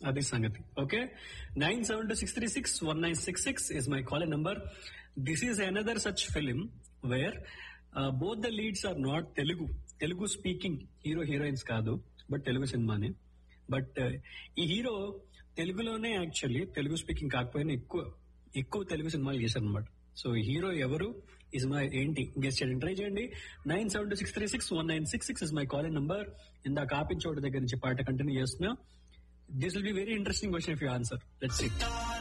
అది సంగతి okay nine seven two six three six one nine six six is my call number this is another such film where both the leads are not Telugu Telugu speaking hero heroines కాదు but Telugu సినిమానే but ఈ hero తెలుగులోనే actually Telugu speaking కాకపోయినా ఎక్కువ ఎక్కువ తెలుగు సినిమాలు చేశారు అనమాట సో హీరో ఎవరు ఇస్ మై ఏంటి గెస్ట్ చేయండి ట్రై చేయండి nine seven two six three six one nine six six is my calling number ఇందాక ఆపించోటి దగ్గర నుంచి పాట కంటిన్యూ చేస్తున్నా this will be very interesting question if you answer let's see